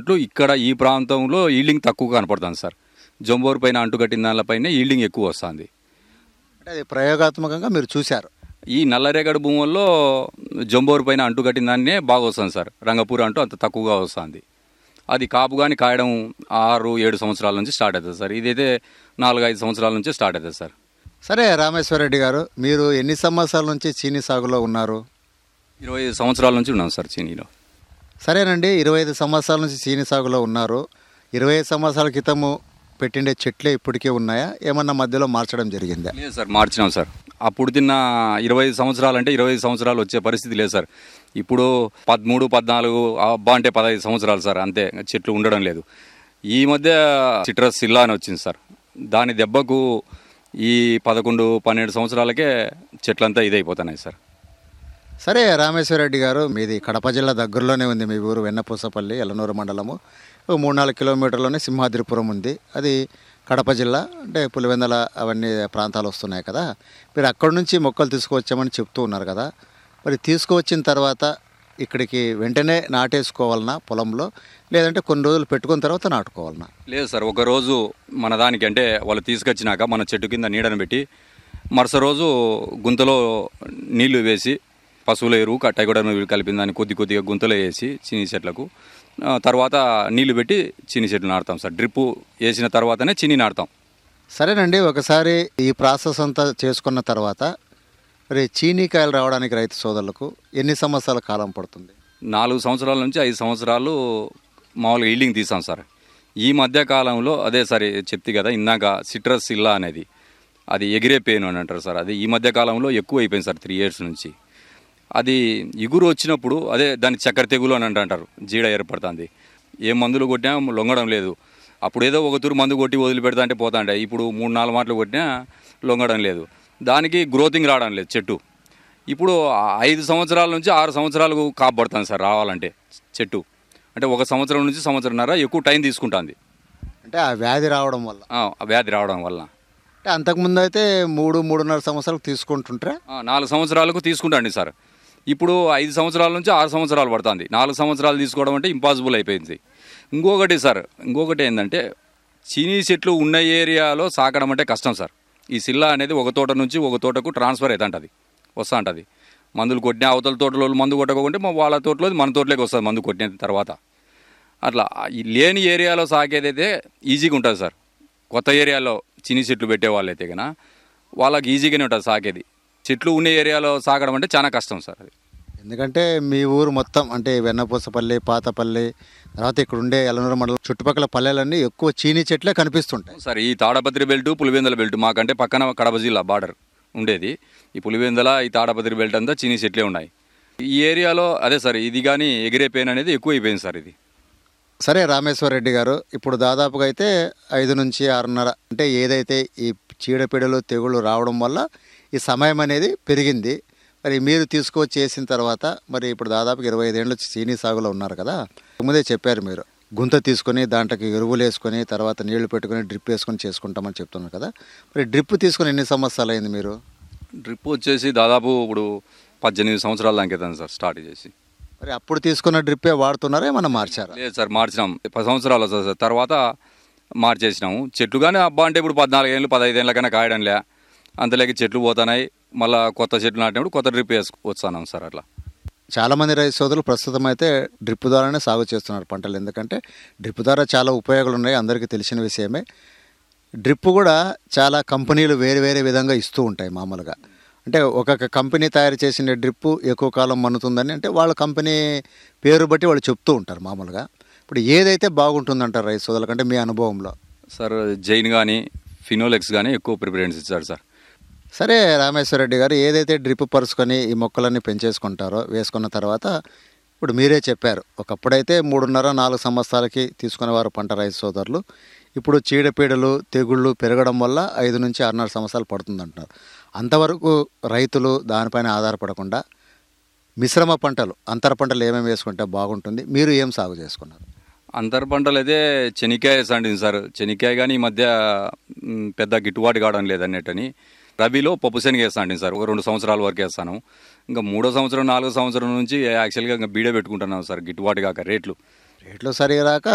చెట్లు ఇక్కడ ఈ ప్రాంతంలో ఈల్డింగ్ తక్కువ కనపడుతుంది సార్ జంబోరు పైన అంటుకట్టిన దానిపైన ఈల్డింగ్ ఎక్కువ వస్తుంది అంటే అది ప్రయోగాత్మకంగా మీరు చూశారు ఈ నల్లరేగడి భూముల్లో జంబోరు పైన అంటు కట్టిన దాన్నే బాగా వస్తుంది సార్ రంగపూర్ అంటూ అంత తక్కువగా వస్తుంది అది కాపు కానీ కాయడం ఆరు ఏడు సంవత్సరాల నుంచి స్టార్ట్ అవుతుంది సార్ ఇదైతే నాలుగు ఐదు సంవత్సరాల నుంచి స్టార్ట్ అవుతుంది సార్ సరే రామేశ్వరరెడ్డి గారు మీరు ఎన్ని సంవత్సరాల నుంచి చీనీ సాగులో ఉన్నారు ఇరవై ఐదు సంవత్సరాల నుంచి ఉన్నాం సార్ చీనీలో సరేనండి ఇరవై ఐదు సంవత్సరాల నుంచి చీనీ సాగులో ఉన్నారు ఇరవై ఐదు సంవత్సరాల క్రితము పెట్టిండే చెట్లే ఇప్పటికే ఉన్నాయా ఏమన్నా మధ్యలో మార్చడం జరిగిందా లేదు సార్ మార్చినాం సార్ అప్పుడు తిన్న ఇరవై ఐదు సంవత్సరాలు అంటే ఇరవై ఐదు సంవత్సరాలు వచ్చే పరిస్థితి లేదు సార్ ఇప్పుడు పదమూడు పద్నాలుగు అబ్బా అంటే పదహైదు సంవత్సరాలు సార్ అంతే చెట్లు ఉండడం లేదు ఈ మధ్య సిట్రస్ సిల్లా అని వచ్చింది సార్ దాని దెబ్బకు ఈ పదకొండు పన్నెండు సంవత్సరాలకే చెట్లంతా ఇదైపోతున్నాయి సార్ సరే రామేశ్వరరెడ్డి గారు మీది కడప జిల్లా దగ్గరలోనే ఉంది మీ ఊరు వెన్నపూసపల్లి ఎల్లనూరు మండలము ఓ మూడు నాలుగు కిలోమీటర్లోనే సింహాద్రిపురం ఉంది అది కడప జిల్లా అంటే పులివెందల అవన్నీ ప్రాంతాలు వస్తున్నాయి కదా మీరు అక్కడి నుంచి మొక్కలు తీసుకువచ్చామని చెప్తూ ఉన్నారు కదా మరి తీసుకువచ్చిన తర్వాత ఇక్కడికి వెంటనే నాటేసుకోవాలన్నా పొలంలో లేదంటే కొన్ని రోజులు పెట్టుకున్న తర్వాత నాటుకోవాలన్నా లేదు సార్ ఒక రోజు మన దానికి అంటే వాళ్ళు తీసుకొచ్చినాక మన చెట్టు కింద నీడను పెట్టి మరుస రోజు గుంతలో నీళ్లు వేసి పశువుల ఎరువు కట్టాయి కూడా కలిపిన దాన్ని కొద్ది కొద్దిగా గుంతలో వేసి చిన్ని చెట్లకు ఆ, తర్వాత నీళ్లు పెట్టి చిన్ని చెట్లు నాటుతాం సార్ డ్రిప్ వేసిన తర్వాతనే చిన్ని నాటుతాం సరేనండి ఒకసారి ఈ ప్రాసెస్ అంతా చేసుకున్న తర్వాత మరి చీనీకాయలు రావడానికి రైతు సోదరులకు ఎన్ని సంవత్సరాల కాలం పడుతుంది నాలుగు సంవత్సరాల నుంచి ఐదు సంవత్సరాలు మామూలుగా ఈల్డింగ్ తీసాం సార్ ఈ మధ్య కాలంలో అదే సరే చెప్తే కదా ఇందాక సిట్రస్ ఇల్లా అనేది అది ఎగిరే పెయిన్ అని అంటారు సార్ అది ఈ మధ్య కాలంలో ఎక్కువ అయిపోయింది సార్ త్రీ ఇయర్స్ నుంచి అది ఇగురు వచ్చినప్పుడు అదే దాని చక్కెర తెగులు అని అంటారు జీడ ఏర్పడుతుంది ఏ మందులు కొట్టినా లొంగడం లేదు అప్పుడు ఏదో ఒక తూరు మందు కొట్టి వదిలిపెడతా అంటే పోతాండే ఇప్పుడు మూడు నాలుగు మాటలు కొట్టినా లొంగడం లేదు దానికి గ్రోతింగ్ రావడం లేదు చెట్టు ఇప్పుడు ఆ ఐదు సంవత్సరాల నుంచి ఆరు సంవత్సరాలకు కాపాడుతుంది సార్ రావాలంటే చెట్టు అంటే ఒక సంవత్సరం నుంచి సంవత్సరంన్నర ఎక్కువ టైం తీసుకుంటుంది అంటే ఆ వ్యాధి రావడం వల్ల ఆ, ఆ వ్యాధి రావడం వల్ల అంటే అంతకుముందు అయితే మూడు మూడున్నర సంవత్సరాలు తీసుకుంటుంటారా ఆ, నాలుగు సంవత్సరాలకు తీసుకుంటాండి సార్ ఇప్పుడు ఐదు సంవత్సరాల నుంచి ఆరు సంవత్సరాలు పడుతుంది నాలుగు సంవత్సరాలు తీసుకోవడం అంటే ఇంపాసిబుల్ అయిపోయింది ఇంకొకటి సార్ ఇంకొకటి ఏంటంటే చీనీ చెట్లు ఉన్న ఏరియాలో సాకడం అంటే కష్టం సార్ ఈ సిల్లా అనేది ఒక తోట నుంచి ఒక తోటకు ట్రాన్స్ఫర్ అవుతుంటుంది వస్తూ ఉంటుంది మందులు కొట్టిన అవతల తోటలో మందు కొట్టకుంటే మా వాళ్ళ తోటలో మన తోటలోకి వస్తుంది మందు కొట్టిన తర్వాత అట్లా ఈ లేని ఏరియాలో సాగేదైతే ఈజీగా ఉంటుంది సార్ కొత్త ఏరియాలో చిన్ని చెట్లు పెట్టే వాళ్ళైతే కన్నా వాళ్ళకి ఈజీగానే ఉంటుంది సాకేది చెట్లు ఉన్న ఏరియాలో సాగడం అంటే చాలా కష్టం సార్ అది ఎందుకంటే మీ ఊరు మొత్తం అంటే వెన్నపూసపల్లి పాతపల్లి తర్వాత ఇక్కడ ఉండే ఎలనూరు మండలం చుట్టుపక్కల పల్లెలన్నీ ఎక్కువ చీనీ చెట్లే కనిపిస్తుంటాయి సార్ ఈ తాడపత్రి బెల్ట్ పులివెందల బెల్ట్ మాకంటే పక్కన కడప జిల్లా బార్డర్ ఉండేది ఈ పులివెందల ఈ తాడపత్రి బెల్ట్ అంతా చిన్ని చెట్లే ఉన్నాయి ఈ ఏరియాలో అదే సార్ ఇది కానీ ఎగిరే పెయిన్ అనేది ఎక్కువ అయిపోయింది సార్ ఇది సరే రామేశ్వర రెడ్డి గారు ఇప్పుడు దాదాపుగా అయితే ఐదు నుంచి ఆరున్నర అంటే ఏదైతే ఈ చీడపీడలు తెగుళ్ళు రావడం వల్ల ఈ సమయం అనేది పెరిగింది మరి మీరు తీసుకొచ్చి చేసిన తర్వాత మరి ఇప్పుడు దాదాపు ఇరవై ఐదేళ్ళు చీనీ సాగులో ఉన్నారు కదా ముందే చెప్పారు మీరు గుంత తీసుకొని దాంట్లోకి ఎరువులు వేసుకొని తర్వాత నీళ్లు పెట్టుకొని డ్రిప్ వేసుకొని చేసుకుంటామని చెప్తున్నారు కదా మరి డ్రిప్ తీసుకొని ఎన్ని సంవత్సరాలు అయింది మీరు డ్రిప్ వచ్చేసి దాదాపు ఇప్పుడు పద్దెనిమిది సంవత్సరాల దానికి అవుతుంది సార్ స్టార్ట్ చేసి మరి అప్పుడు తీసుకున్న డ్రిప్పే వాడుతున్నారా ఏమన్నా మార్చారా లేదు సార్ మార్చినాం పది సంవత్సరాలు వస్తుంది సార్ తర్వాత మార్చేసినాము చెట్లు కానీ అబ్బా అంటే ఇప్పుడు పద్నాలుగు ఏళ్ళు పదహైదు ఏళ్ళ కన్నా కాయడం లే అంతలేకి చెట్లు పోతున్నాయి మళ్ళీ కొత్త చెట్లు నాటినప్పుడు కొత్త డ్రిప్ వేసుకొస్తున్నాం సార్ అట్లా చాలామంది రైతు సోదరులు ప్రస్తుతం అయితే డ్రిప్ ద్వారానే సాగు చేస్తున్నారు పంటలు ఎందుకంటే డ్రిప్ ద్వారా చాలా ఉపయోగాలు ఉన్నాయి అందరికీ తెలిసిన విషయమే డ్రిప్ కూడా చాలా కంపెనీలు వేరే వేరే విధంగా ఇస్తూ ఉంటాయి మామూలుగా అంటే ఒక్కొక్క కంపెనీ తయారు చేసిన డ్రిప్ ఎక్కువ కాలం మన్నుతుందని అంటే వాళ్ళ కంపెనీ పేరు బట్టి వాళ్ళు చెప్తూ ఉంటారు మామూలుగా ఇప్పుడు ఏదైతే బాగుంటుందంటారు రైతు సోదరులకు అంటే మీ అనుభవంలో సార్ జైన్ కానీ ఫినోలెక్స్ కానీ ఎక్కువ ప్రిఫరెన్స్ ఇచ్చారు సార్ సరే రామేశ్వర రెడ్డి గారు ఏదైతే డ్రిప్ పరుచుకొని ఈ మొక్కలన్నీ పెంచేసుకుంటారో వేసుకున్న తర్వాత ఇప్పుడు మీరే చెప్పారు ఒకప్పుడైతే మూడున్నర నాలుగు సంవత్సరాలకి తీసుకునేవారు పంట రైతు సోదరులు ఇప్పుడు చీడపీడలు తెగుళ్ళు పెరగడం వల్ల ఐదు నుంచి ఆరున్నర సంవత్సరాలు పడుతుందంటున్నారు అంతవరకు రైతులు దానిపైన ఆధారపడకుండా మిశ్రమ పంటలు అంతర పంటలు ఏమేమి వేసుకుంటే బాగుంటుంది మీరు ఏం సాగు చేసుకున్నారు అంతర పంటలు అయితే చెనిక్కాయ సండింది సార్ చెనిక్కాయ కానీ ఈ మధ్య మ్, పెద్ద గిట్టుబాటు కావడం లేదన్నట్టని రబీలో పప్పు శనగ వేస్తాండి సార్ ఒక రెండు సంవత్సరాల వరకు వేస్తాను ఇంకా మూడో సంవత్సరం నాలుగో సంవత్సరం నుంచి యాక్చువల్గా ఇంకా బీడే పెట్టుకుంటున్నాం సార్ గిట్టుబాటు కాక రేట్లు రేట్లు సరిగా రాక